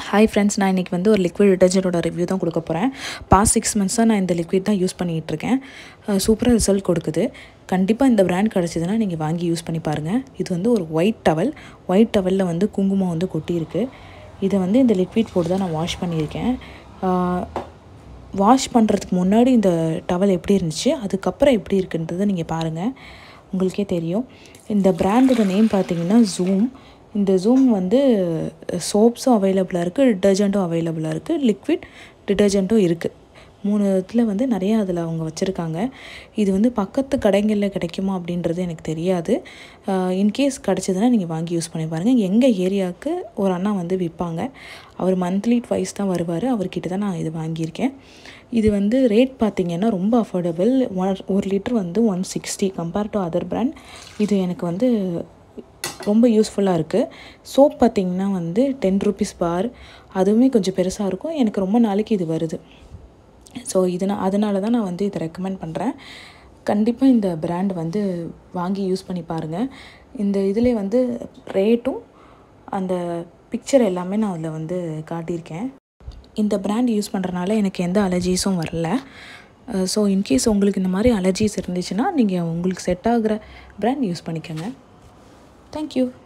hi friends நான் இன்றைக்கி வந்து ஒரு லிக்விட் டிட்டர்ஜென்ட்டோட ரிவ்யூ தான் கொடுக்க போகிறேன் பாஸ்ட் சிக்ஸ் மந்த்ஸாக நான் இந்த லிக்விட் தான் யூஸ் பண்ணிகிட்டு இருக்கேன் சூப்பராக ரிசல்ட் கொடுக்குது கண்டிப்பாக இந்த பிராண்ட் கிடச்சிதுன்னா நீங்கள் வாங்கி யூஸ் பண்ணி பாருங்கள் இது வந்து ஒரு ஒயிட் டவல் ஒயிட் டவலில் வந்து குங்குமம் வந்து கொட்டியிருக்கு இதை வந்து இந்த லிக்விட் போட்டு தான் நான் வாஷ் பண்ணியிருக்கேன் வாஷ் பண்ணுறதுக்கு முன்னாடி இந்த டவல் எப்படி இருந்துச்சு அதுக்கப்புறம் எப்படி இருக்குன்றதை நீங்கள் பாருங்கள் உங்களுக்கே தெரியும் இந்த பிராண்டோட நேம் பார்த்தீங்கன்னா ஜூம் இந்த ஜூம் வந்து சோப்ஸும் அவைலபிளாக இருக்குது டிட்டர்ஜெண்ட்டும் அவைலபிளாக இருக்குது லிக்விட் டிட்டர்ஜெண்ட்டும் இருக்குது மூணு இதில் வந்து நிறையா அதில் அவங்க வச்சுருக்காங்க இது வந்து பக்கத்து கடைகளில் கிடைக்குமா அப்படின்றது எனக்கு தெரியாது இன்கேஸ் கிடச்சிதுன்னா நீங்கள் வாங்கி யூஸ் பண்ணி பாருங்கள் எங்கள் ஏரியாவுக்கு ஒரு அண்ணா வந்து விற்பாங்க அவர் மந்த்லி ட்வைஸ் தான் வருவார் அவர்கிட்ட தான் நான் இது வாங்கியிருக்கேன் இது வந்து ரேட் பார்த்திங்கன்னா ரொம்ப அஃபோர்டபுள் ஒன் ஒரு லிட்டர் வந்து one sixty compare to other brand இது எனக்கு வந்து ரொம்ப யூஸ்ஃபுல்லாக இருக்குது சோப் பார்த்திங்கன்னா வந்து டென் ருபீஸ் பார் அதுவுமே கொஞ்சம் பெருசாக இருக்கும் எனக்கு ரொம்ப நாளைக்கு இது வருது ஸோ இதனா அதனால தான் நான் வந்து இதை ரெக்கமெண்ட் பண்ணுறேன் கண்டிப்பாக இந்த பிராண்ட் வந்து வாங்கி யூஸ் பண்ணி பாருங்கள் இந்த இதில் வந்து ரேட்டும் அந்த பிக்சர் எல்லாமே நான் அதில் வந்து காட்டியிருக்கேன் இந்த பிராண்ட் யூஸ் பண்ணுறனால எனக்கு எந்த அலர்ஜிஸும் வரல ஸோ இன்கேஸ் உங்களுக்கு இந்த மாதிரி அலர்ஜிஸ் இருந்துச்சுன்னா நீங்கள் உங்களுக்கு செட் ஆகிற பிராண்ட் யூஸ் பண்ணிக்கோங்க தேங்க்யூ